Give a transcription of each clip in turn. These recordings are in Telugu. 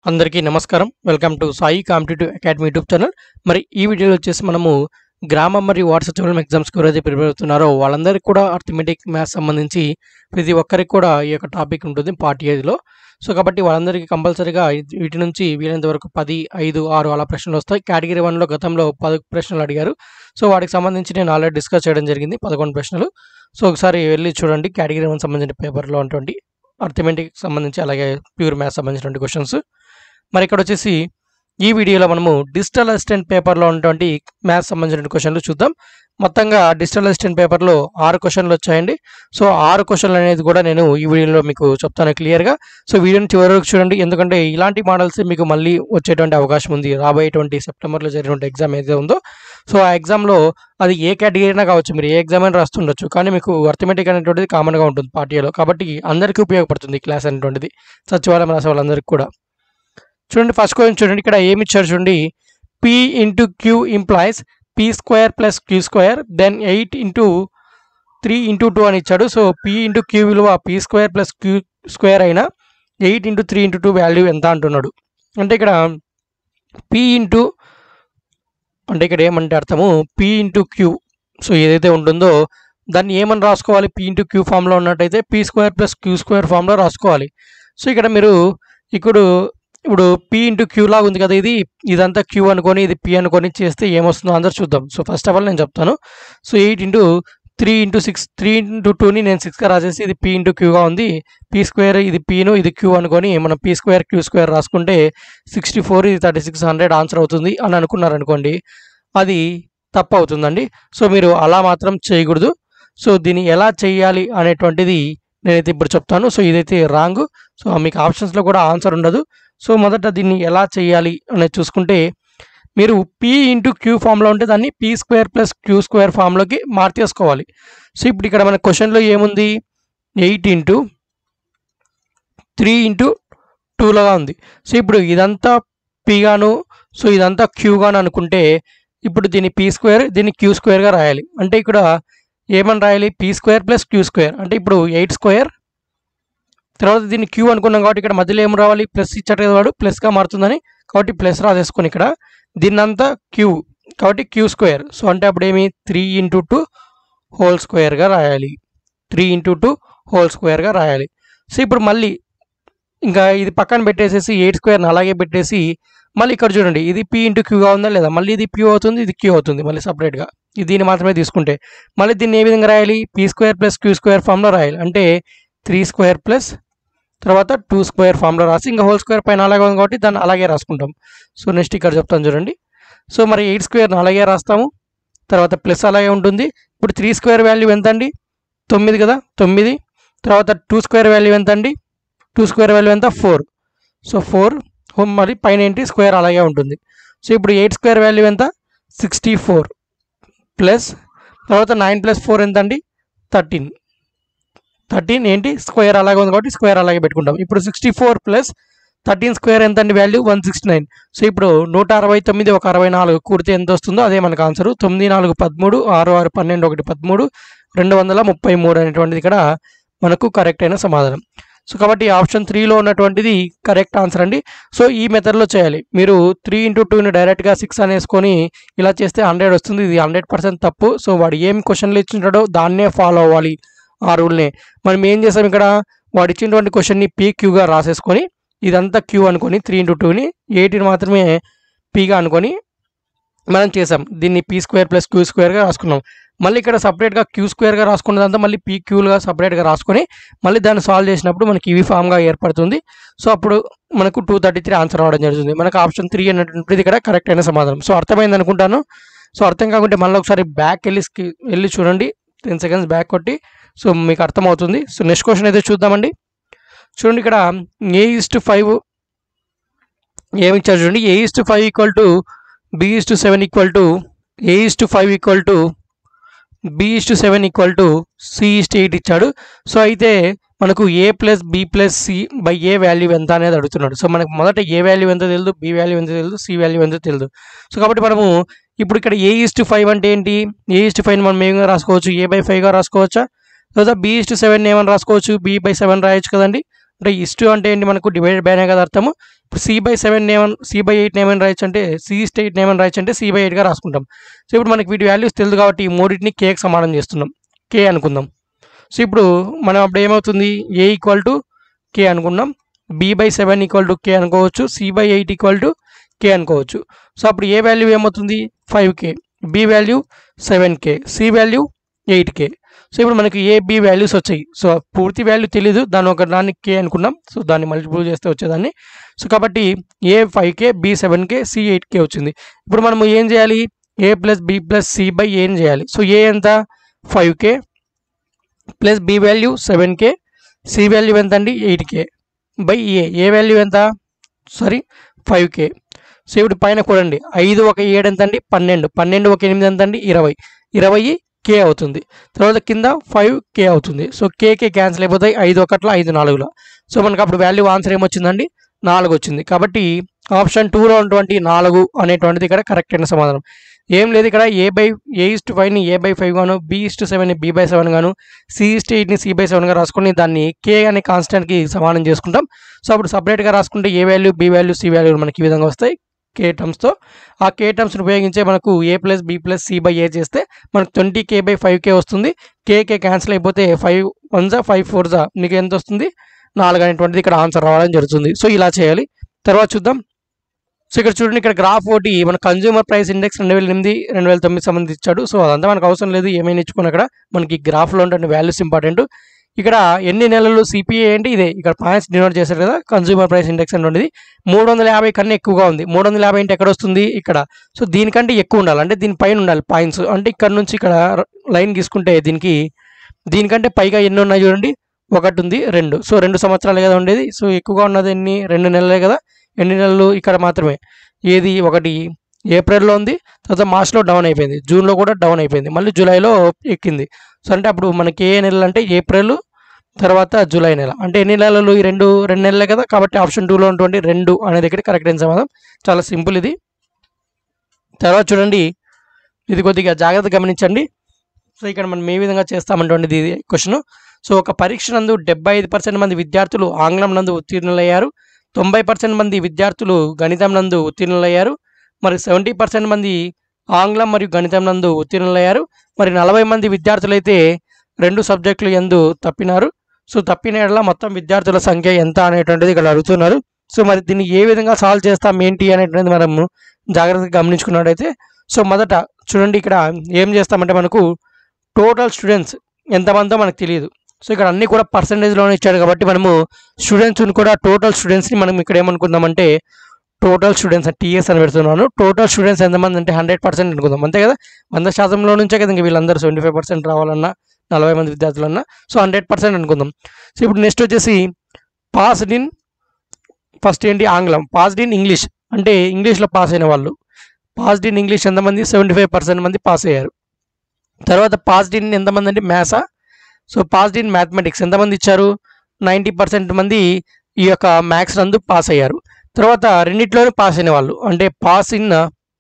అందరికీ నమస్కారం welcome to Sai competitive academy YouTube channel మరి ఈ వీడియోలో వచ్చేసి మనము గ్రామం మరియు వాట్సాప్ సచివాలయం ఎగ్జామ్స్కి ఎవరైతే ప్రిపేర్ అవుతున్నారో వాళ్ళందరికీ కూడా అర్థమెటిక్ మ్యాథ్స్ సంబంధించి ప్రతి ఒక్కరికి కూడా ఈ యొక్క టాపిక్ ఉంటుంది పార్ట్ ఏదిలో సో కాబట్టి వాళ్ళందరికీ కంపల్సరీగా ఇది- వీటి నుంచి వీలైనంత వరకు పది ఐదు ఆరు అలా ప్రశ్నలు వస్తాయి కేటగిరీ వన్లో గతంలో పది ప్రశ్నలు అడిగారు సో వాటికి సంబంధించి నేను ఆల్రెడీ డిస్కస్ చేయడం జరిగింది పదకొండు ప్రశ్నలు సో ఒకసారి వెళ్ళి చూడండి కేటగిరీ వన్ సంబంధించిన పేపర్లో ఉన్నటువంటి అర్థమెటిక్ సంబంధించి అలాగే ప్యూర్ మ్యాథ్స్ సంబంధించినటువంటి క్వశ్చన్స్ మరి ఇక్కడ వచ్చేసి ఈ వీడియోలో మనము డిజిటల్ అసిస్టెంట్ పేపర్లో ఉన్నటువంటి మ్యాథ్స్ సంబంధించిన క్వశ్చన్లు చూద్దాం మొత్తంగా డిజిటల్ అసిస్టెంట్ పేపర్లో ఆరు క్వశ్చన్లు వచ్చాయండి సో ఆరు క్వశ్చన్లు అనేది కూడా నేను ఈ వీడియోలో మీకు చెప్తాను క్లియర్గా సో వీడియోని చివరి వరకు చూడండి ఎందుకంటే ఇలాంటి మోడల్స్ మీకు మళ్ళీ వచ్చేటువంటి అవకాశం ఉంది రాబోయేటువంటి సెప్టెంబర్లో జరిగినటువంటి ఎగ్జామ్ ఏదైతే ఉందో సో ఆ ఎగ్జామ్లో అది ఏ కేటగిరీ అయినా కావచ్చు మీరు ఏ ఎగ్జామ్ అయినా రాస్తుండొచ్చు కానీ మీకు అర్థమెటిక్ అనేటువంటిది కామన్గా ఉంటుంది పార్టీలో కాబట్టి అందరికీ ఉపయోగపడుతుంది ఈ క్లాస్ అనేటువంటిది సచివాలయం రాసే వాళ్ళందరికీ కూడా చూడండి ఫస్ట్ క్వశ్చన్ చూడండి ఇక్కడ ఏమి ఇచ్చారు చూడండి P into Q implies P square plus Q square then eight into three into two అని ఇచ్చాడు సో పీ ఇంటూ క్యూ విలువ P square plus Q square అయినా eight into three into two value ఎంత అంటున్నాడు అంటే ఇక్కడ పీ ఇంటూ అంటే ఇక్కడ ఏమంటే అర్థము పీ ఇంటూ క్యూ సో ఏదైతే ఉంటుందో దాన్ని ఏమని రాసుకోవాలి పీ ఇంటూ క్యూ ఫామ్లో ఉన్నట్టయితే P square plus Q square ఫామ్లో రాసుకోవాలి సో ఇక్కడ మీరు ఇప్పుడు ఇప్పుడు పీ ఇంటూ క్యూ లాగా ఉంది కదా ఇది ఇదంతా క్యూ అనుకొని ఇది పీ అనుకొని చేస్తే ఏమొస్తుందో అందరు చూద్దాం సో ఫస్ట్ ఆఫ్ ఆల్ నేను చెప్తాను so eight into three into six three into టూని నేను సిక్స్గా రాసేసి ఇది పీ ఇంటూ క్యూగా ఉంది పీ స్క్వేర్ ఇది పీను ఇది క్యూ అనుకొని మనం పీ స్క్వేర్ క్యూ స్క్వేర్ రాసుకుంటే సిక్స్టీ ఫోర్ ఇది థర్టీ సిక్స్ హండ్రెడ్ ఆన్సర్ అవుతుంది అని అనుకున్నారు అనుకోండి అది తప్పు అవుతుందండి సో మీరు అలా మాత్రం చేయకూడదు సో దీన్ని ఎలా చేయాలి అనేటువంటిది నేనైతే ఇప్పుడు చెప్తాను సో ఇదైతే రాంగ్ సో మీకు ఆప్షన్స్లో కూడా ఆన్సర్ ఉండదు సో మొదట దీన్ని ఎలా చేయాలి అనేది చూసుకుంటే మీరు పీ ఇంటూ క్యూ ఫామ్లో ఉంటే దాన్ని P square plus Q square ఫామ్లోకి మార్చేసుకోవాలి సో ఇప్పుడు ఇక్కడ మన క్వశ్చన్లో ఏముంది ఎయిట్ ఇంటూ త్రీ ఇంటూ టూలాగా ఉంది సో ఇప్పుడు ఇదంతా పీగాను సో ఇదంతా క్యూగాను అనుకుంటే ఇప్పుడు దీన్ని పీ స్క్వేర్ దీన్ని క్యూ స్క్వేర్గా రాయాలి అంటే ఇక్కడ ఏమని రాయాలి P square plus Q square అంటే ఇప్పుడు ఎయిట్ స్క్వేర్ తర్వాత దీన్ని క్యూ అనుకున్నాం కాబట్టి ఇక్కడ మధ్యలో ఏం రావాలి ప్లస్ ఇచ్చాడు కదా వాడు ప్లస్గా మారుతుందని కాబట్టి ప్లస్ రాసేసుకొని ఇక్కడ దీన్నంతా క్యూ కాబట్టి క్యూ స్క్వేర్ సో అంటే అప్పుడు ఏమి త్రీ ఇంటూ టూ హోల్ స్క్వేర్గా రాయాలి త్రీ ఇంటూ టూ హోల్ స్క్వేర్గా రాయాలి సో ఇప్పుడు మళ్ళీ ఇంకా ఇది పక్కన పెట్టేసేసి ఎయిట్ స్క్వేర్ని అలాగే పెట్టేసి మళ్ళీ ఇక్కడ చూడండి ఇది పీ ఇంటూ క్యూగా ఉందా లేదా మళ్ళీ ఇది క్యూ అవుతుంది ఇది క్యూ అవుతుంది మళ్ళీ సపరేట్గా ఇది దీన్ని మాత్రమే తీసుకుంటే మళ్ళీ దీన్ని ఏ విధంగా రాయాలి P square plus Q square ఫామ్లో రాయాలి అంటే త్రీ స్క్వేర్ ప్లస్ తర్వాత టూ స్క్వేర్ ఫామ్లో రాసి ఇంకా హోల్ స్క్వేర్ పైన అలాగే ఉంది కాబట్టి దాన్ని అలాగే రాసుకుంటాం సో నెక్స్ట్ ఇక్కడ చెప్తాను చూడండి సో మరి ఎయిట్ స్క్వేర్ని అలాగే రాస్తాము తర్వాత ప్లస్ అలాగే ఉంటుంది ఇప్పుడు త్రీ స్క్వేర్ వాల్యూ ఎంత అండి తొమ్మిది కదా తొమ్మిది తర్వాత టూ స్క్వేర్ వాల్యూ ఎంత అండి టూ స్క్వేర్ వాల్యూ ఎంత ఫోర్ సో ఫోర్ మరి పైన ఏంటి స్క్వేర్ అలాగే ఉంటుంది సో ఇప్పుడు ఎయిట్ స్క్వేర్ వాల్యూ ఎంత సిక్స్టీ ఫోర్ ప్లస్ తర్వాత నైన్ ప్లస్ ఫోర్ ఎంత అండి థర్టీన్ థర్టీన్ ఏంటి స్క్వేర్ అలాగే ఉంది కాబట్టి స్క్వేర్ అలాగే పెట్టుకుంటాం ఇప్పుడు sixty four plus thirteen square ఎంత అండి value one sixty nine so ఇప్పుడు నూట అరవై తొమ్మిది ఒక అరవై నాలుగు కూడితే ఎంత వస్తుందో అదే మనకు ఆన్సర్ తొమ్మిది నాలుగు పదమూడు ఆరు ఆరు పన్నెండు ఒకటి పదమూడు రెండు వందల ముప్పై మూడు అనేటువంటిది ఇక్కడ మనకు కరెక్ట్ అయిన సమాధానం సో కాబట్టి ఆప్షన్ త్రీలో ఉన్నటువంటిది కరెక్ట్ ఆన్సర్ అండి సో ఈ మెథడ్లో చేయాలి మీరు త్రీ ఇంటూ టూని డైరెక్ట్గా సిక్స్ అనేసుకొని ఇలా చేస్తే హండ్రెడ్ వస్తుంది ఇది హండ్రెడ్ పర్సెంట్ తప్పు సో వాడు ఏం క్వశ్చన్లు ఇచ్చింటాడో దాన్నే ఫాలో అవ్వాలి ఆ రూల్నే మనం ఏం చేసాం ఇక్కడ వాడు ఇచ్చినటువంటి క్వశ్చన్ని పీ క్యూగా రాసేసుకొని ఇదంతా క్యూ అనుకొని త్రీ ఇంటూ టూని ఎయిటీని మాత్రమే పీగా అనుకొని మనం చేసాం దీన్ని పీ స్క్వేర్ ప్లస్ క్యూ స్క్వేర్గా రాసుకున్నాం మళ్ళీ ఇక్కడ సపరేట్గా క్యూ స్క్వేర్గా రాసుకున్నదంతా మళ్ళీ పీ క్యూలుగా సపరేట్గా రాసుకొని మళ్ళీ దాన్ని సాల్వ్ చేసినప్పుడు మనకి ఇవి ఫామ్గా ఏర్పడుతుంది సో అప్పుడు మనకు టూ థర్టీ త్రీ ఆన్సర్ రావడం జరుగుతుంది మనకు ఆప్షన్ త్రీ అనేటువంటిది ఇక్కడ కరెక్ట్ అయిన సమాధానం సో అర్థమైంది అనుకుంటాను సో అర్థం కాకుంటే మళ్ళీ ఒకసారి బ్యాక్ వెళ్ళి స్కి- వెళ్ళి చూడండి టెన్ సెకండ్స్ బ్యాక్ కొట్టి సో మీకు అర్థమవుతుంది సో నెక్స్ట్ క్వశ్చన్ అయితే చూద్దామండి చూడండి ఇక్కడ ఏ ఇస్ టు ఫైవ్ ఏమి ఇచ్చారు చూడండి A is to five equal to B is to seven equal to A is to five equal to B is to seven equal to C is to eight ఇచ్చాడు సో అయితే మనకు A plus B plus C by A value ఎంత అనేది అడుగుతున్నాడు సో మనకు మొదట ఏ వాల్యూ ఎంత తెలియదు బి వాల్యూ ఎంత తెలియదు సి వాల్యూ ఎంత తెలియదు సో కాబట్టి మనము ఇప్పుడు ఇక్కడ ఏ ఇస్ టు ఫైవ్ అంటే ఏంటి ఏ ఇస్ టు ఫైవ్ మనం ఏమైనా రాసుకోవచ్చు ఏ బై ఫైవ్గా రాసుకోవచ్చా లేదా బి ఇస్ టు సెవెన్ ఏమని రాసుకోవచ్చు బి బై సెవెన్ రాయొచ్చు కదండి అంటే ఇస్ టు అంటే ఏంటి మనకు డివైడెడ్ బైనే కదా అర్థము ఇప్పుడు సి బై సెవెన్ ఏమన్ సి బై ఎయిట్ ఏమని రాయొచ్చు అంటే సి ఈస్ట్ ఎయిట్ ఏమని రాయొచ్చు అంటే సి బై ఎయిట్గా రాసుకుంటాం సో ఇప్పుడు మనకి వీటి వాల్యూస్ తెలుసు కాబట్టి ఈ మూడింటిని కేకి సమానం చేస్తున్నాం కే అనుకుందాం సో ఇప్పుడు మనం అప్పుడు ఏమవుతుంది ఏ ఈక్వల్ టు కే అనుకున్నాం B by seven equal to K అనుకోవచ్చు C by eight equal to K అనుకోవచ్చు సో అప్పుడు ఏ వాల్యూ ఏమవుతుంది five K B value seven K C value eight K so ఇప్పుడు మనకి ఏ బి వాల్యూస్ వచ్చాయి సో పూర్తి వాల్యూ తెలీదు దాని ఒక దాన్ని కే అనుకున్నాం సో దాన్ని మల్టిపుల్ చేస్తే వచ్చేదాన్ని సో కాబట్టి A five K B seven K C eight K వచ్చింది ఇప్పుడు మనం ఏం చేయాలి A plus B plus C by ఏం చేయాలి సో ఏ ఎంత five K plus B value seven K C value ఎంత అండి eight K by A A value ఎంత సారీ ఫైవ్ కే సో ఇప్పుడు పైన కూడండి ఐదు ఒక ఏడు ఎంత అండి పన్నెండు పన్నెండు ఒక ఎనిమిది ఎంత అండి ఇరవై ఇరవై కే అవుతుంది తర్వాత కింద ఫైవ్ కే అవుతుంది సో కేకే క్యాన్సిల్ అయిపోతాయి ఐదు ఒకట్ల ఐదు నాలుగులో సో మనకు అప్పుడు వాల్యూ ఆన్సర్ ఏమొచ్చిందండి నాలుగు వచ్చింది కాబట్టి ఆప్షన్ టూలో ఉన్నటువంటి నాలుగు అనేటువంటిది ఇక్కడ కరెక్ట్ అయిన సమాధానం ఏం లేదు ఇక్కడ ఏ బై ఏ ఇస్ట్ ఫైవ్ని ఏ బై ఫైవ్ గాను బి ఇస్ట్ సెవెన్ని బి బై సెవెన్ గాను సి ఇస్ట్ ఎయిట్ని సి బై సెవెన్గా రాసుకొని దాన్ని కే అనే కాన్స్టెంట్కి సమానం చేసుకుంటాం సో అప్పుడు సపరేట్గా రాసుకుంటే A value B value C value మనకి ఈ విధంగా వస్తాయి కే టర్మ్స్తో ఆ కే టర్మ్స్ని ఉపయోగించే మనకు A plus B plus C by A చేస్తే మనకు twenty K by five K వస్తుంది కేకే క్యాన్సిల్ అయిపోతే ఫైవ్ వన్ జా ఫైవ్ ఫోర్ జా మీకు ఎంత వస్తుంది నాలుగు అనేటువంటిది ఇక్కడ ఆన్సర్ రావడం జరుగుతుంది సో ఇలా చేయాలి తర్వాత చూద్దాం సో ఇక్కడ చూడండి ఇక్కడ గ్రాఫ్ ఒకటి మన కన్జ్యూమర్ ప్రైస్ ఇండెక్స్ రెండు వేల ఎనిమిది రెండు వేల తొమ్మిది సంబంధించి ఇచ్చాడు సో అదంతా మనకు అవసరం లేదు ఏమైనా ఇచ్చుకున్న అక్కడ మనకి గ్రాఫ్లో ఉండే వాల్యూస్ ఇంపార్టెంట్ ఇక్కడ ఎన్ని నెలలు సిపిఐ ఏంటి ఇదే ఇక్కడ పాయింట్స్ డినోట్ చేశారు కదా కన్జ్యూమర్ ప్రైస్ ఇండెక్స్ అనేది మూడు వందల యాభై కన్నా ఎక్కువగా ఉంది మూడు వందల యాభై అంటే ఎక్కడ వస్తుంది ఇక్కడ సో దీనికంటే ఎక్కువ ఉండాలి అంటే దీనిపైన ఉండాలి పాయింట్స్ అంటే ఇక్కడ నుంచి ఇక్కడ లైన్ గీసుకుంటే దీనికి దీనికంటే పైగా ఎన్ని ఉన్నాయి చూడండి ఒకటి ఉంది రెండు సో రెండు సంవత్సరాలు కదా ఉండేది సో ఎక్కువగా ఉన్నది ఎన్ని రెండు నెలలే కదా ఎన్ని నెలలు ఇక్కడ మాత్రమే ఏది ఒకటి ఏప్రిల్లో ఉంది తర్వాత మార్చ్లో డౌన్ అయిపోయింది జూన్లో కూడా డౌన్ అయిపోయింది మళ్ళీ జూలైలో ఎక్కింది సో అంటే అప్పుడు మనకి ఏ నెలలు అంటే ఏప్రిల్ తర్వాత జూలై నెల అంటే ఎన్ని నెలలు ఈ రెండు రెండు నెలలే కదా కాబట్టి ఆప్షన్ టూలో ఉన్నటువంటి రెండు అనేది ఇక్కడ కరెక్ట్ అయిన సమాధానం చాలా సింపుల్ ఇది తర్వాత చూడండి ఇది కొద్దిగా జాగ్రత్త గమనించండి సో ఇక్కడ మనం ఏ విధంగా చేస్తామంటువంటి ఇది క్వశ్చన్ సో ఒక పరీక్ష నందు డెబ్బై ఐదు పర్సెంట్ మంది విద్యార్థులు ఆంగ్లం నందు ఉత్తీర్ణులయ్యారు తొంభై పర్సెంట్ మంది విద్యార్థులు గణితం నందు ఉత్తీర్ణులయ్యారు మరి సెవెంటీ పర్సెంట్ మంది ఆంగ్లం మరియు గణితం నందు ఉత్తీర్ణులయ్యారు మరి నలభై మంది విద్యార్థులైతే రెండు సబ్జెక్టులు ఎందు తప్పినారు సో తప్పిన యెడల మొత్తం విద్యార్థుల సంఖ్య ఎంత అనేటువంటిది ఇక్కడ అడుగుతున్నారు సో మరి దీన్ని ఏ విధంగా సాల్వ్ చేస్తాం ఏంటి అనేటువంటిది మనము జాగ్రత్తగా గమనించుకున్నట్టయితే సో మొదట చూడండి ఇక్కడ ఏం చేస్తామంటే మనకు టోటల్ స్టూడెంట్స్ ఎంతమందో మనకు తెలియదు సో ఇక్కడ అన్ని కూడా పర్సంటేజ్లోనే ఇచ్చాడు కాబట్టి మనము స్టూడెంట్స్ని కూడా టోటల్ స్టూడెంట్స్ని మనం ఇక్కడ ఏమనుకుందామంటే టోటల్ స్టూడెంట్స్ టీఎస్ అని పెడుతున్నాను టోటల్ స్టూడెంట్స్ ఎంతమంది అంటే హండ్రెడ్ పర్సెంట్ అనుకుందాం అంతే కదా వంద శాతంలో నుంచే కదా ఇంక వీళ్ళందరూ సెవెంటీ ఫైవ్ పర్సెంట్ రావాలన్నా నలభై మంది విద్యార్థులన్నా సో హండ్రెడ్ పర్సెంట్ అనుకుందాం సో ఇప్పుడు నెక్స్ట్ వచ్చేసి పాస్డ్ ఇన్ ఫస్ట్ ఏంటి ఆంగ్లం పాస్డ్ ఇన్ ఇంగ్లీష్ అంటే ఇంగ్లీష్లో పాస్ అయిన వాళ్ళు పాస్డ్ ఇన్ ఇంగ్లీష్ ఎంతమంది సెవెంటీ ఫైవ్ పర్సెంట్ మంది పాస్ అయ్యారు తర్వాత పాస్డ్ ఇన్ ఎంతమంది అంటే మ్యాథ్సా సో పాస్డ్ ఇన్ మ్యాథమెటిక్స్ ఎంతమంది ఇచ్చారు నైంటీ పర్సెంట్ మంది ఈ యొక్క మ్యాథ్స్ నందు పాస్ అయ్యారు తర్వాత రెండిట్లోనూ పాస్ అయిన వాళ్ళు అంటే pass in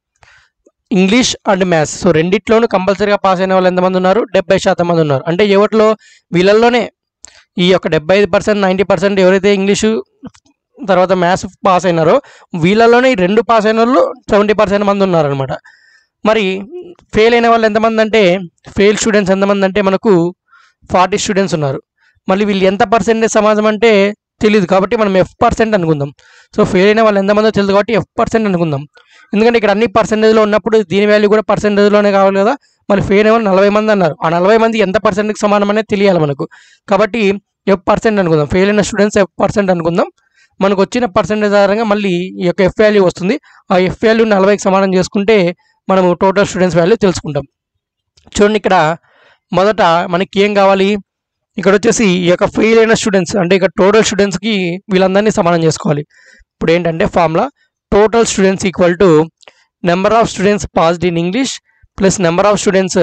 English and maths so రెండిట్లోనూ కంపల్సరీగా పాస్ అయిన వాళ్ళు ఎంతమంది ఉన్నారు డెబ్బై శాతం మంది ఉన్నారు అంటే ఎవరిలో వీళ్ళల్లోనే ఈ యొక్క డెబ్బై ఐదు పర్సెంట్ నైంటీ పర్సెంట్ ఎవరైతే ఇంగ్లీషు తర్వాత మ్యాథ్స్ పాస్ అయినారో వీళ్ళలోనే ఈ రెండు పాస్ అయిన వాళ్ళు సెవెంటీ పర్సెంట్ మంది ఉన్నారనమాట మరి ఫెయిల్ అయిన వాళ్ళు ఎంతమంది అంటే ఫెయిల్ స్టూడెంట్స్ ఎంతమంది అంటే మనకు ఫార్టీ స్టూడెంట్స్ ఉన్నారు మళ్ళీ వీళ్ళు ఎంత పర్సెంటేజ్ సమాజం అంటే తెలియదు కాబట్టి మనం ఎఫ్ పర్సెంట్ అనుకుందాం సో ఫెయిల్ అయిన వాళ్ళు ఎంతమందో తెలియదు కాబట్టి ఎఫ్ పర్సెంట్ అనుకుందాం ఎందుకంటే ఇక్కడ అన్ని పర్సెంటేజ్లో ఉన్నప్పుడు దీని వాల్యూ కూడా పర్సెంటేజ్లోనే కావాలి కదా మళ్ళీ ఫెయిల్ అయిన వాళ్ళు నలభై మంది అన్నారు ఆ నలభై మంది ఎంత పర్సెంట్కి సమానం అనేది తెలియాలి మనకు కాబట్టి ఎఫ్ పర్సెంట్ అనుకుందాం ఫెయిల్ అయిన స్టూడెంట్స్ ఎఫ్ పర్సెంట్ అనుకుందాం మనకు వచ్చిన పర్సెంటేజ్ ఆధారంగా మళ్ళీ ఈ యొక్క ఎఫ్ వాల్యూ వస్తుంది ఆ ఎఫ్ వాల్యూ నలభైకి సమానం చేసుకుంటే మనము టోటల్ స్టూడెంట్స్ వాల్యూ తెలుసుకుంటాం చూడండి ఇక్కడ మొదట మనకి ఏం కావాలి ఇక్కడ వచ్చేసి ఈ యొక్క ఫెయిల్ అయిన స్టూడెంట్స్ అంటే ఇక్కడ టోటల్ స్టూడెంట్స్కి వీళ్ళందరినీ సమానం చేసుకోవాలి ఇప్పుడు ఏంటంటే formula total students equal to number of students passed in English plus number of students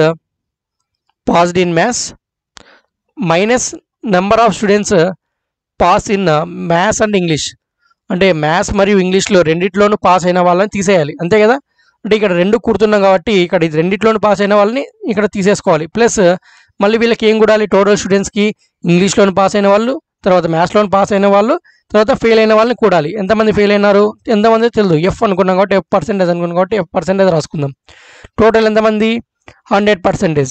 passed in maths minus number of students pass in maths and English అంటే మ్యాథ్స్ మరియు ఇంగ్లీష్లో రెండిట్లోనూ పాస్ అయిన వాళ్ళని తీసేయాలి అంతే కదా అంటే ఇక్కడ రెండు కూడుతున్నాం కాబట్టి ఇక్కడ ఇది రెండిట్లోనూ పాస్ అయిన వాళ్ళని ఇక్కడ తీసేసుకోవాలి ప్లస్ మళ్ళీ వీళ్ళకి ఏం కూడాలి టోటల్ స్టూడెంట్స్కి ఇంగ్లీష్లోను పాస్ అయిన వాళ్ళు తర్వాత మ్యాథ్స్లో పాస్ అయిన వాళ్ళు తర్వాత ఫెయిల్ అయిన వాళ్ళని కూడాలి ఎంతమంది ఫెయిల్ అయినారు ఎంతమంది తెలియదు ఎఫ్ అనుకున్నాం కాబట్టి ఎఫ్ పర్సెంటేజ్ అనుకున్నాం కాబట్టి ఎఫ్ పర్సెంటేజ్ రాసుకుందాం టోటల్ ఎంతమంది hundred percentage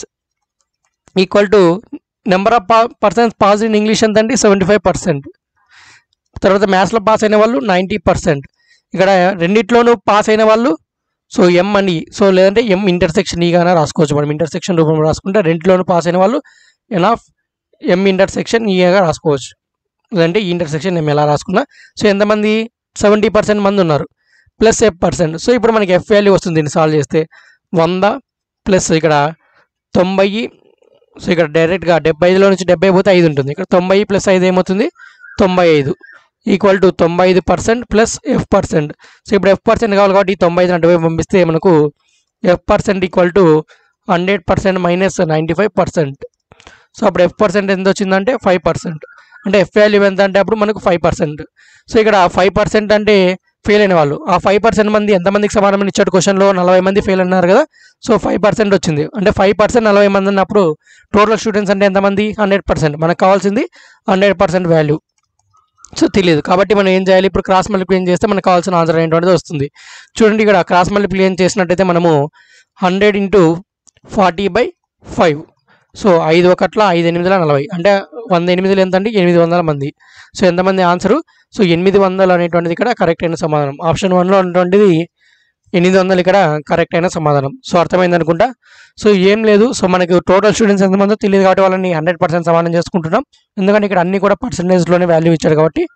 equal to number of persons pass in English ఎంత అండి సెవెంటీ ఫైవ్ పర్సెంట్ తర్వాత మ్యాథ్స్లో పాస్ అయిన వాళ్ళు నైంటీ పర్సెంట్ ఇక్కడ రెండిట్లోనూ పాస్ అయిన వాళ్ళు సో ఎం అని సో లేదంటే ఎం ఇంటర్సెక్షన్ ఈగానే రాసుకోవచ్చు మనం ఇంటర్సెక్షన్ రూపంలో రాసుకుంటే రెండిట్లోనూ పాస్ అయిన వాళ్ళు ఎనాఫ్ ఎం ఇంటర్సెక్షన్ ఈగా రాసుకోవచ్చు లేదంటే ఈ ఇంటర్సెక్షన్ ఎం ఎలా రాసుకున్నా సో ఎంతమంది సెవెంటీ పర్సెంట్ మంది ఉన్నారు ప్లస్ ఎఫ్ పర్సెంట్ సో ఇప్పుడు మనకి ఎఫ్ వాల్యూ వస్తుంది దీన్ని సాల్వ్ చేస్తే వంద ప్లస్ ఇక్కడ తొంభై సో ఇక్కడ డైరెక్ట్గా డెబ్బై ఐదులో నుంచి డెబ్బై పోతే ఐదు ఉంటుంది ఇక్కడ తొంభై ప్లస్ ఐదు ఏమవుతుంది తొంభై ఐదు ఈక్వల్ టు తొంభై ఐదు percent plus F percent so ఇప్పుడు ఎఫ్ పర్సెంట్ కావాలి కాబట్టి ఈ తొంభై ఐదు అంటే పంపిస్తే మనకు F percent equal to hundred percent minus ninety five percent so అప్పుడు ఎఫ్ పర్సెంట్ ఎంత వచ్చిందంటే ఫైవ్ పర్సెంట్ అంటే ఎఫ్ వాల్యూ ఎంత అంటే అప్పుడు మనకు ఫైవ్ పర్సెంట్ సో ఇక్కడ ఫైవ్ పర్సెంట్ అంటే ఫెయిల్ అయిన వాళ్ళు ఆ ఫైవ్ పర్సెంట్ మంది ఎంతమందికి సమానమని ఇచ్చాడు క్వశ్చన్లో నలభై మంది ఫెయిల్ అన్నారు కదా సో ఫైవ్ పర్సెంట్ వచ్చింది అంటే ఫైవ్ పర్సెంట్ నలభై మంది అన్నప్పుడు టోటల్ స్టూడెంట్స్ అంటే ఎంతమంది హండ్రెడ్ పర్సెంట్ మనకు కావాల్సింది హండ్రెడ్ పర్సెంట్ వాల్యూ సో తెలియదు కాబట్టి మనం ఏం చేయాలి ఇప్పుడు క్రాస్ మల్టిప్లికేషన్ చేస్తే మనకు కావాల్సిన ఆన్సర్ ఏంటనేది వస్తుంది చూడండి ఇక్కడ క్రాస్ మల్టిప్లికేషన్ చేసినట్టయితే మనము hundred into forty by five so ఐదు ఒకట్ల ఐదు ఎనిమిదిల నలభై అంటే వంద ఎనిమిదిలు ఎంత అంటే ఎనిమిది వందల మంది సో ఎంతమంది ఆన్సరు సో ఎనిమిది వందలు అనేటువంటిది ఇక్కడ కరెక్ట్ అయిన సమాధానం ఆప్షన్ వన్లో ఉన్నటువంటిది ఎనిమిది వందలు ఇక్కడ కరెక్ట్ అయిన సమాధానం సో అర్థమైంది అనుకుంటా సో ఏం లేదు సో మనకి టోటల్ స్టూడెంట్స్ ఎంతమందో తెలియదు కాబట్టి వాళ్ళని హండ్రెడ్ పర్సెంట్ సమానం చేసుకుంటున్నాం ఎందుకంటే ఇక్కడ అన్ని కూడా పర్సంటేజ్లోనే వాల్యూ ఇచ్చాడు కాబట్టి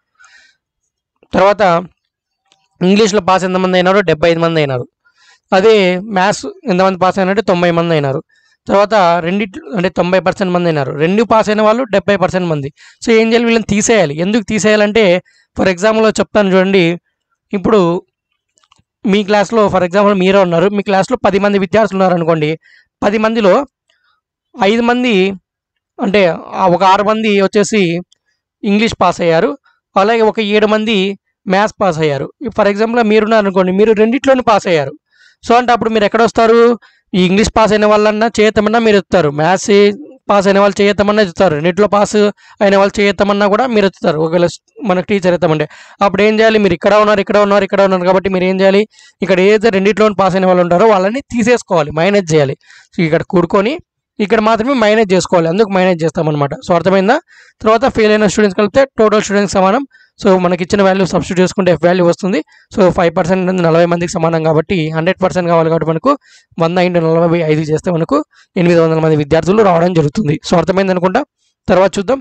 తర్వాత ఇంగ్లీష్లో పాస్ ఎంతమంది అయినారు డెబ్బై ఐదు మంది అయినారు అదే మ్యాథ్స్ ఎంతమంది పాస్ అయినారంటే తొంభై మంది అయినారు తర్వాత రెండిట్లు అంటే తొంభై పర్సెంట్ మంది అయినారు రెండు పాస్ అయిన వాళ్ళు డెబ్బై పర్సెంట్ మంది సో ఏం చేయాలి వీళ్ళని తీసేయాలి ఎందుకు తీసేయాలంటే ఫర్ ఎగ్జాంపుల్లో చెప్తాను చూడండి ఇప్పుడు మీ క్లాస్లో ఫర్ ఎగ్జాంపుల్ మీరే ఉన్నారు మీ క్లాస్లో పది మంది విద్యార్థులు ఉన్నారు అనుకోండి పది మందిలో ఐదు మంది అంటే ఆ ఒక ఆరు మంది వచ్చేసి ఇంగ్లీష్ పాస్ అయ్యారు అలాగే ఒక ఏడు మంది మ్యాథ్స్ పాస్ అయ్యారు ఫర్ ఎగ్జాంపుల్ మీరున్నారు అనుకోండి మీరు రెండిట్లోనే పాస్ అయ్యారు సో అంటే అప్పుడు మీరు ఎక్కడ వస్తారు ఈ ఇంగ్లీష్ పాస్ అయిన వాళ్ళన్నా చేయతమన్నా మీరు ఎత్తుతారు మ్యాథ్స్ పాస్ అయిన వాళ్ళు చేయతమన్నా ఎత్తుతారు రెండిట్లో పాస్ అయిన వాళ్ళు చేయతమన్నా కూడా మీరు ఎత్తుతారు ఒకవేళ మనకు టీచర్ ఎత్తామంటే అప్పుడు ఏం చేయాలి మీరు ఇక్కడ ఉన్నారు ఇక్కడ ఉన్నారు ఇక్కడ ఉన్నారు కాబట్టి మీరు ఏం చేయాలి ఇక్కడ ఏదైతే రెండిట్లో పాస్ అయిన వాళ్ళు ఉంటారో వాళ్ళని తీసేసుకోవాలి మైనేజ్ చేయాలి సో ఇక్కడ కూడుకొని ఇక్కడ మాత్రమే మైనేజ్ చేసుకోవాలి అందుకు మైనేజ్ చేస్తామన్నమాట సో అర్థమైందా తర్వాత ఫెయిల్ అయిన స్టూడెంట్స్ కలిపితే టోటల్ స్టూడెంట్స్ సమానం సో మనకి ఇచ్చిన వాల్యూ సబ్స్టిట్యూట్ చేసుకుంటే ఎఫ్ వాల్యూ వస్తుంది సో ఫైవ్ పర్సెంట్ నలభై మందికి సమానం కాబట్టి హండ్రెడ్ పర్సెంట్ కావాలి కాబట్టి మనకు వంద ఇంటూ నలభై ఐదు చేస్తే మనకు ఎనిమిది వందల మంది విద్యార్థులు రావడం జరుగుతుంది సో అర్థమైంది అనుకుంటా తర్వాత చూద్దాం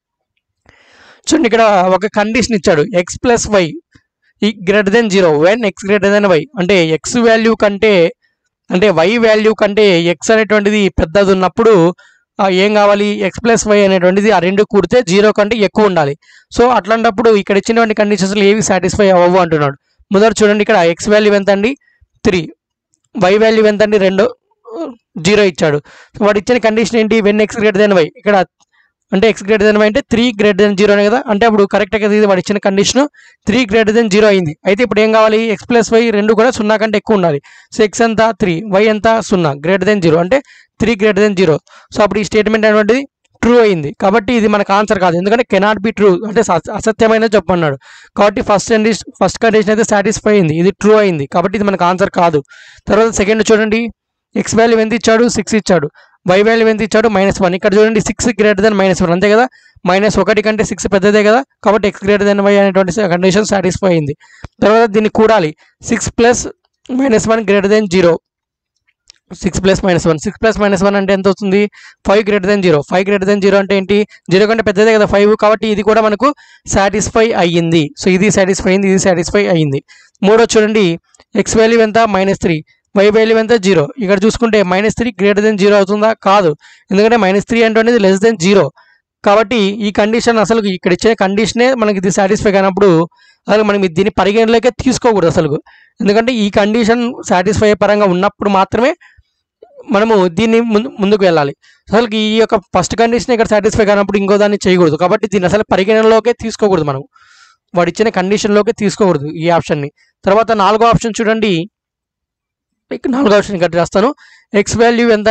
చూడండి ఇక్కడ ఒక కండిషన్ ఇచ్చాడు ఎక్స్ ప్లస్ వై ఈ greater than zero when X greater than Y అంటే ఎక్స్ వాల్యూ కంటే అంటే వై వాల్యూ కంటే ఎక్స్ అనేటువంటిది పెద్దది ఉన్నప్పుడు ఆ, ఏం కావాలి ఎక్స్ ప్లస్ వై అనేటువంటిది ఆ రెండు కూడితే జీరో కంటే ఎక్కువ ఉండాలి సో అట్లాంటప్పుడు ఇక్కడ ఇచ్చినటువంటి కండిషన్స్లో ఏవి సాటిస్ఫై అవ్వవు అంటున్నాడు మొదట చూడండి ఇక్కడ ఎక్స్ వాల్యూ ఎంత అండి త్రీ వై వాల్యూ ఎంత అండి రెండు జీరో ఇచ్చాడు సో వాడు ఇచ్చిన కండిషన్ ఏంటి when X greater than Y ఇక్కడ అంటే ఎక్స్ గ్రేటర్ దెన్ వై అంటే త్రీ గ్రేటర్ దెన్ జీరో కదా అంటే అప్పుడు కరెక్ట్ కదా ఇది వాడు ఇచ్చిన condition three greater than zero అయింది అయితే ఇప్పుడు ఏం కావాలి ఎక్స్ ప్లస్ వై రెండు కూడా సున్నా కంటే ఎక్కువ ఉండాలి సో ఎక్స్ ఎంత త్రీ వై ఎంత సున్నా గ్రేటర్ దెన్ జీరో అంటే three greater than zero so అప్పుడు ఈ స్టేట్మెంట్ అనేటువంటిది ట్రూ అయింది కాబట్టి ఇది మనకు ఆన్సర్ కాదు ఎందుకంటే కెనాట్ బి ట్రూ అంటే స- అసత్యమైన చెప్పన్నాడు కాబట్టి ఫస్ట్ కండిషన్ ఫస్ట్ కండిషన్ అయితే సాటిస్ఫై అయింది ఇది ట్రూ అయింది కాబట్టి ఇది మనకు ఆన్సర్ కాదు తర్వాత సెకండ్ చూడండి ఎక్స్ వాల్యూ ఎంత ఇచ్చాడు సిక్స్ ఇచ్చాడు వై వాల్యూ ఎంత ఇచ్చాడు మైనస్ వన్ ఇక్కడ చూడండి six greater than minus one అంతే కదా మైనస్ ఒకటి కంటే సిక్స్ పెద్దదే కదా కాబట్టి ఎక్స్ గ్రేటర్ దెన్ వై అనేటువంటి కండిషన్ సాటిస్ఫై అయింది తర్వాత దీన్ని కూడాలి six plus minus one greater than zero six plus minus one six plus minus one అంటే ఎంత అవుతుంది five greater than zero five greater than zero అంటే ఏంటి జీరో కంటే పెద్దదే కదా ఫైవ్ కాబట్టి ఇది కూడా మనకు సాటిస్ఫై అయ్యింది సో ఇది సాటిస్ఫై అయింది ఇది సాటిస్ఫై అయ్యింది మూడో చూడండి ఎక్స్ వాల్యూ ఎంత మైనస్ త్రీ వై వాల్యూ ఎంత జీరో ఇక్కడ చూసుకుంటే minus three greater than zero అవుతుందా కాదు ఎందుకంటే మైనస్ త్రీ అంటే లెస్ దెన్ జీరో కాబట్టి ఈ కండిషన్ అసలు ఇక్కడ ఇచ్చే కండిషనే మనకి ఇది సాటిస్ఫై కానప్పుడు అసలు మనం ఇది దీన్ని పరిగణలోకే తీసుకోకూడదు అసలు ఎందుకంటే ఈ కండిషన్ సాటిస్ఫై అయ్యే పరంగా ఉన్నప్పుడు మాత్రమే మనము దీన్ని ముందు ముందుకు వెళ్ళాలి అసలు ఈ యొక్క ఫస్ట్ కండిషన్ ఇక్కడ సాటిస్ఫై కానప్పుడు ఇంకో దాన్ని చేయకూడదు కాబట్టి దీన్ని అసలు పరిగణనలోకే తీసుకోకూడదు మనం వాడు ఇచ్చిన కండిషన్లోకే తీసుకోకూడదు ఈ ఆప్షన్ని తర్వాత నాలుగో ఆప్షన్ చూడండి ఇక్కడ నాలుగో ఆప్షన్ ఇక్కడ రాస్తాను ఎక్స్ వాల్యూ ఎంత అండి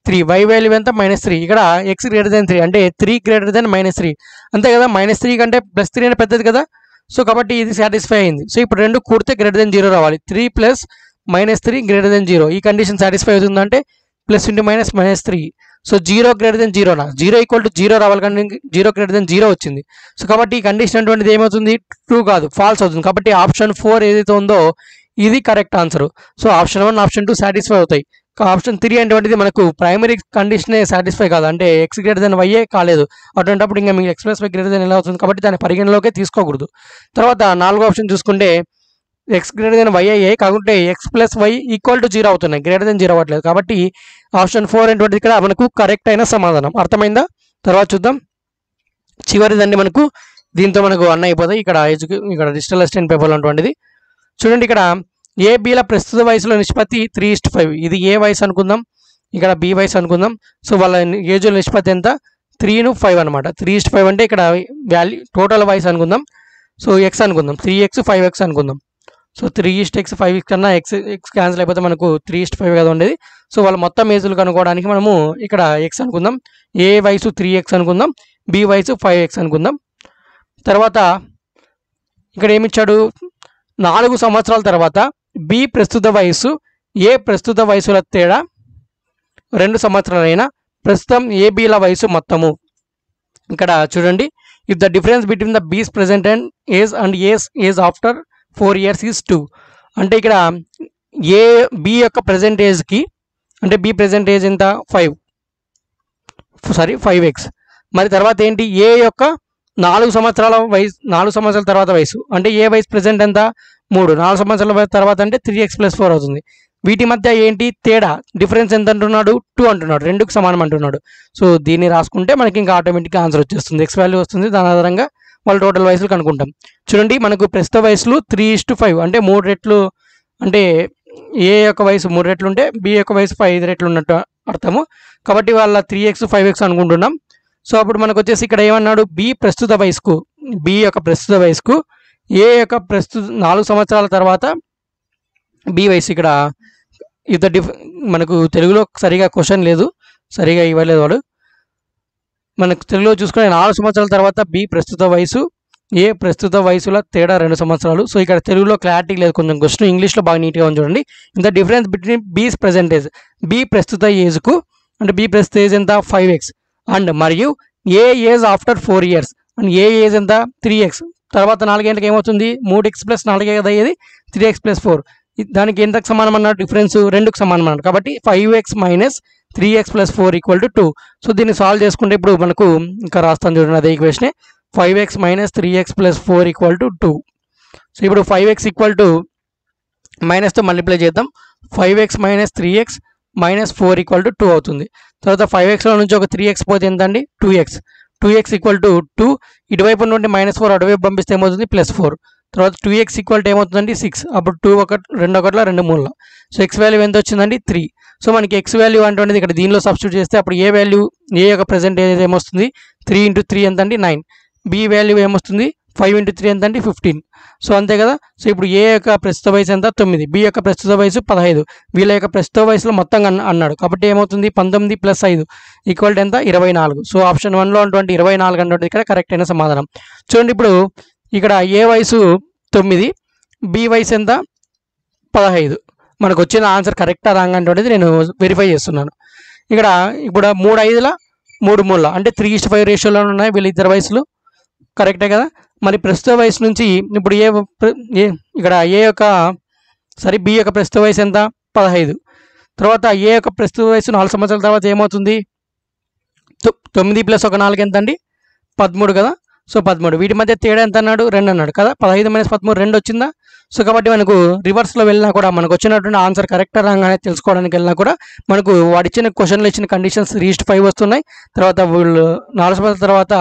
త్రీ వై వాల్యూ ఎంత మైనస్ త్రీ ఇక్కడ ఎక్స్ గ్రేటర్ దెన్ త్రీ అంటే three greater than minus three అంతే కదా మైనస్ త్రీ కంటే ప్లస్ త్రీ అనే పెద్దది కదా సో కాబట్టి ఇది సాటిస్ఫై అయింది సో ఇప్పుడు రెండు కూడితే గ్రేటర్ దెన్ జీరో రావాలి three plus minus three greater than zero ఈ కండిషన్ సాటిస్ఫై అవుతుందంటే plus into minus minus three so zero greater than జీరోనా జీరో ఈక్వల్ టు జీరో రావాలి కానీ జీరో గ్రేటర్ దెన్ జీరో వచ్చింది సో కాబట్టి ఈ కండిషన్ అటువంటిది ఏమవుతుంది ట్రూ కాదు ఫాల్స్ అవుతుంది కాబట్టి ఆప్షన్ ఫోర్ ఏదైతే ఉందో ఇది correct answer so option one option two satisfy అవుతాయి ఆప్షన్ త్రీ అటువంటిది మనకు ప్రైమరీ కండిషనే సాటిస్ఫై కాదు అంటే ఎక్స్ గ్రేటర్ దెన్ వైఏ కాలేదు అటువంటిప్పుడు ఇంకా మీకు ఎక్స్ప్రెస్ వై గ్రేటర్ దెన్ ఎలా అవుతుంది కాబట్టి దాన్ని పరిగణలోకే తీసుకోకూడదు తర్వాత నాలుగో ఆప్షన్ చూసుకుంటే ఎక్స్ గ్రేటర్ దెన్ వై అయ్యాయి కాకుంటే X plus Y equal to zero అవుతున్నాయి గ్రేటర్ దెన్ జీరో అవ్వట్లేదు కాబట్టి ఆప్షన్ ఫోర్ అనేటువంటిది ఇక్కడ మనకు కరెక్ట్ అయిన సమాధానం అర్థమైందా తర్వాత చూద్దాం చివరిదండి మనకు దీంతో మనకు అన్న అయిపోతాయి ఇక్కడ ఎడ్యుకే ఇక్కడ డిజిటల్ అసిస్టెంట్ పేపర్లో ఉన్నటువంటిది చూడండి ఇక్కడ ఏ బీల ప్రస్తుత వయసులో నిష్పత్తి త్రీ ఇస్ట్ ఫైవ్ ఇది ఏ వయసు అనుకుందాం ఇక్కడ బి వయసు అనుకుందాం సో వాళ్ళ ఏజ్ నిష్పత్తి ఎంత త్రీను ఫైవ్ అనమాట త్రీ ఇస్ట్ ఫైవ్ అంటే ఇక్కడ వాల్యూ టోటల్ వయసు అనుకుందాం సో ఎక్స్ అనుకుందాం త్రీ ఎక్స్ ఫైవ్ ఎక్స్ అనుకుందాం so three is to X five కన్నా ఎక్స్ ఎక్స్ క్యాన్సిల్ అయిపోతే మనకు త్రీ ఈస్ట్ ఫైవ్ కదా ఉండేది సో వాళ్ళ మొత్తం ఏజులు కనుక్కోవడానికి మనము ఇక్కడ ఎక్స్ అనుకుందాం ఏ వయసు త్రీ ఎక్స్ అనుకుందాం బి వయసు ఫైవ్ ఎక్స్ అనుకుందాం తర్వాత ఇక్కడ ఏమిచ్చాడు నాలుగు సంవత్సరాల తర్వాత బి ప్రస్తుత వయసు ఏ ప్రస్తుత వయసుల తేడా రెండు సంవత్సరాలైన ప్రస్తుతం ఏ బిల వయసు మొత్తము ఇక్కడ చూడండి if the difference between the B's present and age and age age after four years is two అంటే ఇక్కడ ఏ బి యొక్క ప్రజెంట్ ఏజ్కి అంటే బి ప్రజెంట్ ఏజ్ ఎంత ఫైవ్ సారీ ఫైవ్ ఎక్స్ మరి తర్వాత ఏంటి ఏ యొక్క నాలుగు సంవత్సరాల వయసు నాలుగు సంవత్సరాల తర్వాత వయసు అంటే ఏ వయసు ప్రజెంట్ ఎంత మూడు నాలుగు సంవత్సరాల వయ- తర్వాత అంటే త్రీ ఎక్స్ ప్లస్ ఫోర్ అవుతుంది వీటి మధ్య ఏంటి తేడా డిఫరెన్స్ ఎంత అంటున్నాడు టూ అంటున్నాడు రెండుకు సమానం అంటున్నాడు సో దీన్ని రాసుకుంటే మనకి ఇంకా ఆటోమేటిక్గా ఆన్సర్ వచ్చేస్తుంది ఎక్స్ వాల్యూ వస్తుంది దాని ఆధారంగా వాళ్ళ టోటల్ వయసులు కనుక్కుంటాం చూడండి మనకు ప్రస్తుత వయసులు త్రీ ఇస్ టు ఫైవ్ అంటే మూడు రెట్లు అంటే ఏ యొక్క వయసు మూడు రెట్లు ఉంటే బి యొక్క వయసు ఫైవ్ ఐదు రెట్లు ఉన్నట్టు అర్థము కాబట్టి వాళ్ళ త్రీ ఎక్స్ ఫైవ్ ఎక్స్ అనుకుంటున్నాం సో అప్పుడు మనకు వచ్చేసి ఇక్కడ ఏమన్నాడు బి ప్రస్తుత వయసుకు బి యొక్క ప్రస్తుత వయసుకు ఏ యొక్క ప్రస్తుత నాలుగు సంవత్సరాల తర్వాత బి వయసు ఇక్కడ ఇత డిఫ్ మనకు తెలుగులో సరిగా క్వశ్చన్ లేదు సరిగా ఇవ్వలేదు వాడు మనకు తెలుగులో చూసుకునే నాలుగు సంవత్సరాల తర్వాత బి ప్రస్తుత వయసు ఏ ప్రస్తుత వయసుల తేడా రెండు సంవత్సరాలు సో ఇక్కడ తెలుగులో క్లారిటీ లేదు కొంచెం క్వశ్చన్ ఇంగ్లీష్లో బాగా నీట్గా ఉంది చూడండి ఇంత difference between B's present age B ప్రస్తుత ఏజ్కు అంటే బి ప్రస్తుత ఏజ్ ఎంత ఫైవ్ ఎక్స్ అండ్ మరియు A age after four years and A age ఎంత త్రీ ఎక్స్ తర్వాత నాలుగేళ్ళకి ఏమవుతుంది మూడు ఎక్స్ ప్లస్ నాలుగే కదా అయ్యేది త్రీ ఎక్స్ ప్లస్ ఫోర్ దానికి ఎంతకు సమానం అన్నాడు డిఫరెన్స్ రెండుకు సమానం అన్నాడు కాబట్టి five x minus three x plus four equal to two so దీన్ని సాల్వ్ చేసుకుంటే ఇప్పుడు మనకు ఇంకా రాస్తాను చూడండి అదే equation five x minus three x plus four equal to two so ఇప్పుడు ఫైవ్ ఎక్స్ ఈక్వల్ టు మైనస్తో మల్టిప్లై చేద్దాం five x minus three x minus four equal to two అవుతుంది తర్వాత ఫైవ్ ఎక్స్లో నుంచి ఒక త్రీ ఎక్స్ పోతే ఎంతండి two x two x equal to two ఇటువైపు నుండి మైనస్ ఫోర్ అటువైపు పంపిస్తే ఏమవుతుంది ప్లస్ ఫోర్ తర్వాత టూ ఎక్స్ ఈక్వల్ టు ఏమవుతుందండి సిక్స్ అప్పుడు టూ ఒక రెండు ఒకటిలో రెండు మూడులో సో ఎక్స్ వాల్యూ ఎంత వచ్చిందండి త్రీ సో మనకి ఎక్స్ వాల్యూ అంటే ఇక్కడ దీనిలో సబ్స్టిట్యూట్ చేస్తే అప్పుడు ఏ వాల్యూ ఏ యొక్క ప్రజెంట్ ఏది ఏమొస్తుంది త్రీ ఇంటూ త్రీ ఎంత అండి నైన్ బి వాల్యూ ఏమొస్తుంది ఫైవ్ ఇంటూ త్రీ ఎంత అండి ఫిఫ్టీన్ సో అంతే కదా సో ఇప్పుడు ఏ యొక్క ప్రస్తుత వయసు ఎంత తొమ్మిది బి యొక్క ప్రస్తుత వయసు పదహైదు వీళ్ళ యొక్క ప్రస్తుత వయసులో మొత్తంగా అన్న- అన్నాడు కాబట్టి ఏమవుతుంది పంతొమ్మిది ప్లస్ ఐదు ఈక్వల్ టు ఎంత ఇరవై నాలుగు సో ఆప్షన్ వన్లో ఉన్నటువంటి ఇరవై నాలుగు అన్నటువంటి ఇక్కడ కరెక్ట్ అయిన సమాధానం చూడండి ఇప్పుడు ఇక్కడ ఏ వయసు తొమ్మిది బి వయసు ఎంత పదహైదు మనకు వచ్చిన ఆన్సర్ కరెక్టా రాంగ్ అనేటువంటిది నేను వెరిఫై చేస్తున్నాను ఇక్కడ ఇప్పుడు మూడు ఐదుల మూడు మూడుల అంటే త్రీ ఇస్ట్ ఫైవ్ రేషియోలో ఉన్నాయి వీళ్ళ ఇద్దరు వయసులు కరెక్టే కదా మరి ప్రస్తుత వయసు నుంచి ఇప్పుడు ఏ ప్ర- ఏ ఇక్కడ ఏ యొక్క సరే బి యొక్క ప్రస్తుత వయసు ఎంత పదహైదు తర్వాత ఏ యొక్క ప్రస్తుత వయసు నాలుగు సంవత్సరాల తర్వాత ఏమవుతుంది తొ- తొమ్మిది ప్లస్ ఒక నాలుగు ఎంత అండి పదమూడు కదా సో పదమూడు వీటి మధ్య తేడా ఎంత అన్నాడు రెండు అన్నాడు కదా పదహైదు మైనస్ పదమూడు రెండు వచ్చిందా సో కాబట్టి మనకు రివర్స్లో వెళ్ళినా కూడా మనకు వచ్చినటువంటి ఆన్సర్ కరెక్ట్ రాంగ్ అనేది తెలుసుకోవడానికి వెళ్ళినా కూడా మనకు వాడు ఇచ్చిన క్వశ్చన్లో ఇచ్చిన కండిషన్స్ రీస్ట్ ఫైవ్ వస్తున్నాయి తర్వాత వీళ్ళు నాలుగు సంవత్సరాల తర్వాత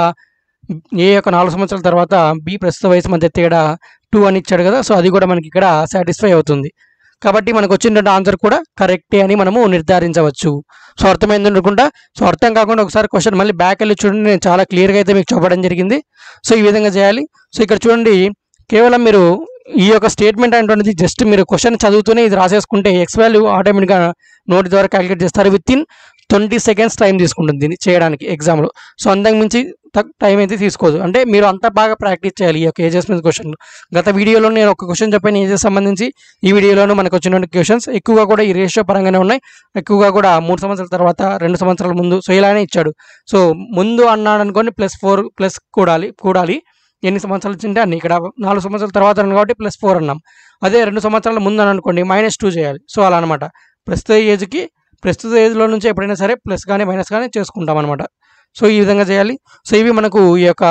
ఏ యొక్క నాలుగు సంవత్సరాల తర్వాత బి ప్రస్తుత వయసు మధ్య తేడా టూ అని ఇచ్చాడు కదా సో అది కూడా మనకి ఇక్కడ సాటిస్ఫై అవుతుంది కాబట్టి మనకు వచ్చినటువంటి ఆన్సర్ కూడా కరెక్టే అని మనము నిర్ధారించవచ్చు సో అర్థమైంది అనుకుంటా సో అర్థం కాకుండా ఒకసారి క్వశ్చన్ మళ్ళీ బ్యాక్ వెళ్ళి చూడండి నేను చాలా క్లియర్గా అయితే మీకు చెప్పడం జరిగింది సో ఈ విధంగా చేయాలి సో ఇక్కడ చూడండి కేవలం మీరు ఈ యొక్క స్టేట్మెంట్ అనేటువంటిది జస్ట్ మీరు క్వశ్చన్ చదువుతూనే ఇది రాసేసుకుంటే ఎక్స్ వాల్యూ ఆటోమేటిక్గా నోటి ద్వారా క్యాలిక్యులేట్ చేస్తారు with in twenty seconds time తీసుకుంటుంది దీన్ని చేయడానికి ఎగ్జామ్లో సో అంతకు మించి టైం అయితే తీసుకోదు అంటే మీరు అంతా బాగా ప్రాక్టీస్ చేయాలి ఈ యొక్క ఏజెస్ మీద క్వశ్చన్ గత వీడియోలో నేను ఒక క్వశ్చన్ చెప్పాను ఏజెస్ సంబంధించి ఈ వీడియోలోనూ మనకు వచ్చినటువంటి క్వశ్చన్స్ ఎక్కువగా కూడా ఈ రేషియో పరంగానే ఉన్నాయి ఎక్కువగా కూడా మూడు సంవత్సరాల తర్వాత రెండు సంవత్సరాల ముందు సో ఇలానే ఇచ్చాడు సో ముందు అన్నాడు అనుకోని ప్లస్ ఫోర్ ప్లస్ కూడాలి కూడాలి ఎన్ని సంవత్సరాలు వచ్చింటే అన్ని ఇక్కడ నాలుగు సంవత్సరాల తర్వాత అన్నాం కాబట్టి ప్లస్ ఫోర్ అన్నాం అదే రెండు సంవత్సరాల ముందు అని అనుకోండి మైనస్ టూ చేయాలి సో అలా అనమాట ప్రస్తుత ఏజ్కి ప్రస్తుత ఏజ్లో నుంచి ఎప్పుడైనా సరే ప్లస్ కానీ మైనస్ కానీ చేసుకుంటాం అనమాట సో ఈ విధంగా చేయాలి సో ఇవి మనకు ఈ యొక్క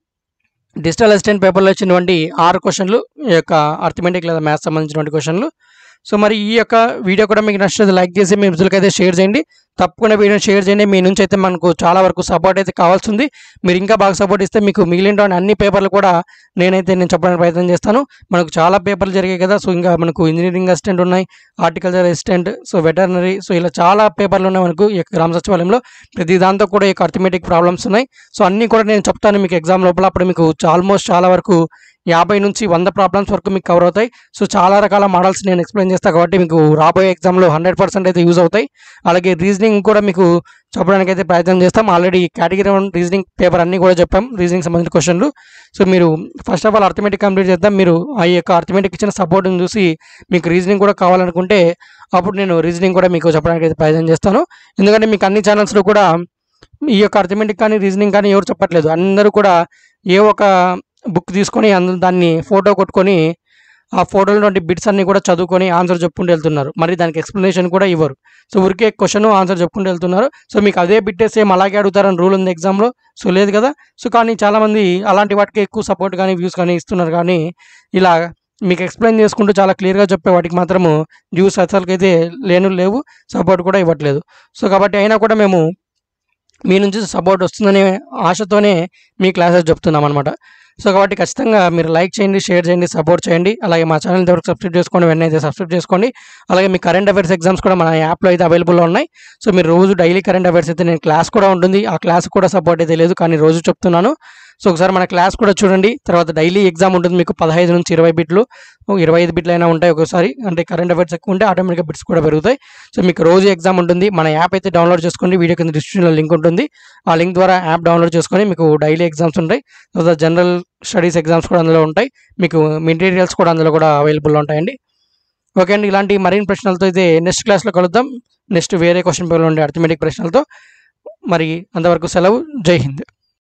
డిజిటల్ అసిస్టెంట్ పేపర్లో వచ్చినటువంటి ఆరు క్వశ్చన్లు ఈ యొక్క అర్థమెటిక్ లేదా మ్యాథ్స్ సంబంధించినటువంటి క్వశ్చన్లు సో మరి ఈ యొక్క వీడియో కూడా మీకు నచ్చితే లైక్ చేసి మీ మిత్రులకి అయితే షేర్ చేయండి తప్పకుండా వీడియోని షేర్ చేయండి మీ నుంచి అయితే మనకు చాలా వరకు సపోర్ట్ అయితే కావాల్సింది మీరు ఇంకా బాగా సపోర్ట్ ఇస్తే మీకు మిగిలిన అన్ని పేపర్లు కూడా నేనైతే నేను చెప్పడానికి ప్రయత్నం చేస్తాను మనకు చాలా పేపర్లు జరిగాయి కదా సో ఇంకా మనకు ఇంజనీరింగ్ అసిస్టెంట్ ఉన్నాయి horticulture assistant so veterinary so ఇలా చాలా పేపర్లు ఉన్నాయి మనకు ఈ యొక్క గ్రామ సచివాలయంలో ప్రతి దాంతో కూడా ఈ యొక్క అర్థమెటిక్ ప్రాబ్లమ్స్ ఉన్నాయి సో అన్నీ కూడా నేను చెప్తాను మీకు ఎగ్జామ్ లోపల అప్పుడు మీకు ఆల్మోస్ట్ చాలా వరకు యాభై నుంచి వంద ప్రాబ్లమ్స్ వరకు మీకు కవర్ అవుతాయి సో చాలా రకాల మోడల్స్ నేను ఎక్స్ప్లెయిన్ చేస్తాను కాబట్టి మీకు రాబోయే ఎగ్జామ్లో హండ్రెడ్ పర్సెంట్ అయితే యూజ్ అవుతాయి అలాగే రీజనింగ్ కూడా మీకు చెప్పడానికి అయితే ప్రయత్నం చేస్తాం already category one reasoning paper అన్నీ కూడా చెప్పాం రీజనింగ్ సంబంధించిన క్వశ్చన్లు సో మీరు first of all arithmetic complete చేద్దాం మీరు ఆ యొక్క అర్థమెటిక్ ఇచ్చిన సపోర్ట్ని చూసి మీకు రీజనింగ్ కూడా కావాలనుకుంటే అప్పుడు నేను రీజనింగ్ కూడా మీకు చెప్పడానికి అయితే ప్రయత్నం చేస్తాను ఎందుకంటే మీకు అన్ని ఛానల్స్లో కూడా ఈ యొక్క అర్థమెటిక్ కానీ రీజనింగ్ కానీ ఎవరు చెప్పట్లేదు అందరూ కూడా ఏ ఒక బుక్ తీసుకొని అందులో దాన్ని ఫోటో కొట్టుకొని ఆ ఫోటోలో బిట్స్ అన్ని కూడా చదువుకొని ఆన్సర్ చెప్పుకుంటూ వెళ్తున్నారు మరి దానికి ఎక్స్ప్లెనేషన్ కూడా ఇవ్వరు సో ఊరికే క్వశ్చన్ ఆన్సర్ చెప్పుకుంటూ వెళ్తున్నారు సో మీకు అదే బిట్టే సేమ్ అలాగే అడుగుతారని రూల్ ఉంది ఎగ్జామ్లో సో లేదు కదా సో కానీ చాలామంది అలాంటి వాటికి ఎక్కువ సపోర్ట్ కానీ వ్యూస్ కానీ ఇస్తున్నారు కానీ ఇలా మీకు ఎక్స్ప్లెయిన్ చేసుకుంటూ చాలా క్లియర్గా చెప్పే వాటికి మాత్రము వ్యూస్ అసలుకైతే లేను లేవు సపోర్ట్ కూడా ఇవ్వట్లేదు సో కాబట్టి అయినా కూడా మేము మీ నుంచి సపోర్ట్ వస్తుందనే ఆశతోనే మీ క్లాసెస్ చెప్తున్నాం అనమాట సో కాబట్టి ఖచ్చితంగా మీరు లైక్ చేయండి షేర్ చేయండి సపోర్ట్ చేయండి అలాగే మా ఛానల్ ఇంతవరకు సబ్స్క్రైబ్ చేసుకోండి వెంటనే అయితే సబ్స్క్రైబ్ చేసుకోండి అలాగే మీ కరెంట్ అఫైర్స్ ఎగ్జామ్స్ కూడా మన యాప్లో అయితే అవైలబుల్లో ఉన్నాయి సో మీరు రోజు డైలీ కరెంట్ అఫైర్స్ అయితే నేను క్లాస్ కూడా ఉంటుంది ఆ క్లాస్ కూడా సపోర్ట్ అయితే లేదు కానీ రోజు చెప్తున్నాను సో ఒకసారి మన క్లాస్ కూడా చూడండి తర్వాత డైలీ ఎగ్జామ్ ఉంటుంది మీకు పదహైదు నుంచి ఇరవై బిట్లు ఇరవై ఐదు బిట్లు అయినా ఉంటాయి ఒకసారి అంటే కరెంట్ అఫైర్స్ ఎక్కువ ఉంటే ఆటోమేటిక్గా బిట్స్ కూడా పెరుగుతాయి సో మీకు రోజు ఎగ్జామ్ ఉంటుంది మన యాప్ అయితే డౌన్లోడ్ చేసుకోండి వీడియో కింద డిస్క్రిప్షన్లో లింక్ ఉంటుంది ఆ లింక్ ద్వారా యాప్ డౌన్లోడ్ చేసుకొని మీకు డైలీ ఎగ్జామ్స్ ఉంటాయి తర్వాత జనరల్ స్టడీస్ ఎగ్జామ్స్ కూడా అందులో ఉంటాయి మీకు మెటీరియల్స్ కూడా అందులో కూడా అవైలబుల్లో ఉంటాయండి ఓకే అండి ఇలాంటి మరిన్ని ప్రశ్నలతో అయితే నెక్స్ట్ క్లాస్లో కలుద్దాం నెక్స్ట్ వేరే క్వశ్చన్ పేపర్లో ఉండే అర్థమెటిక్ ప్రశ్నలతో మరి అంతవరకు సెలవు జై హింద్